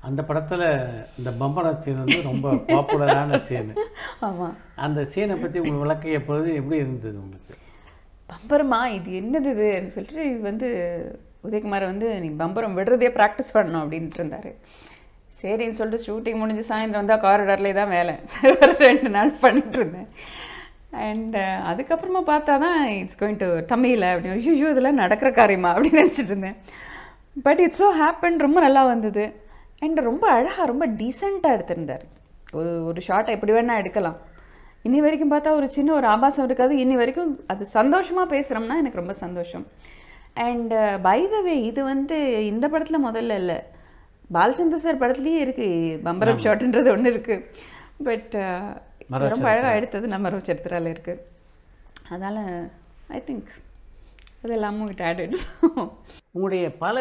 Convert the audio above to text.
அந்த படத்தில் இந்த பம்பரம் சீன் வந்து ரொம்ப பாப்புலரான சீனு ஆமாம் அந்த சீனை பற்றி உங்களுக்கு விளக்கிய போது எப்படி இருந்தது உங்களுக்கு பம்பரமா இது என்னது இதுன்னு சொல்லிட்டு இது வந்து உதயகுமார் வந்து நீ பம்பரம் விடுறதே ப்ராக்டிஸ் பண்ணணும் அப்படின்ட்டு இருந்தார் சரின்னு சொல்லிட்டு ஷூட்டிங் முடிஞ்சு சாயந்தரம் வந்தால் காரிடார்லேயே தான் வேலை ஒரு ரெண்டு நாள் பண்ணிட்டு இருந்தேன் அண்ட் அதுக்கப்புறமா பார்த்தா தான் இட்ஸ் கோயிங் டு தமிழில் அப்படின்னு ஐயோ இதெல்லாம் நடக்கிற காரியமா அப்படின்னு நினச்சிட்டு இருந்தேன் பட் இட்ஸ் ஸோ ஹேப்பன் ரொம்ப நல்லா வந்தது அண்ட் ரொம்ப அழகாக ரொம்ப டீசெண்டாக எடுத்திருந்தார் ஒரு ஒரு ஷார்ட்டை எப்படி வேணால் எடுக்கலாம் இன்னி வரைக்கும் பார்த்தா ஒரு சின்ன ஒரு ஆபாசம் இருக்காது இன்னி வரைக்கும் அது சந்தோஷமாக பேசுகிறோம்னா எனக்கு ரொம்ப சந்தோஷம் அண்ட் பை த வே இது வந்து இந்த படத்தில் முதல்ல இல்லை பாலச்சந்தர் சார் படத்துலேயே இருக்குது பம்பரம் ஷாட்ன்றது ஒன்று இருக்குது பட் மரோ ரொம்ப அழகாக எடுத்தது நம்ம மரோ சரித்திரால இருக்குது அதனால் ஐ திங்க் அதெல்லாம் இட் ஆடட் உங்களுடைய பல